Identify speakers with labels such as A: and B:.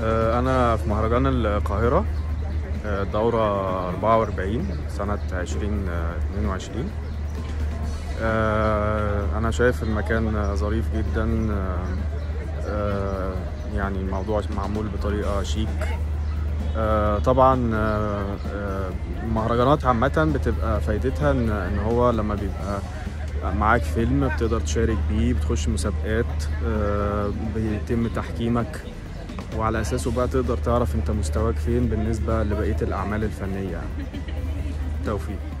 A: آه، أنا في مهرجان القاهرة آه، دورة 44 سنة 2022 آه، أنا شايف المكان ظريف جدا آه، آه، يعني الموضوع معمول بطريقة شيك آه، طبعا آه، آه، المهرجانات عامة بتبقى فايدتها إن إن هو لما بيبقى معاك فيلم بتقدر تشارك بيه بتخش مسابقات آه، بيتم تحكيمك وعلى اساسه بقى تقدر تعرف انت مستواك فين بالنسبه لبقيه الاعمال الفنيه يعني توفيق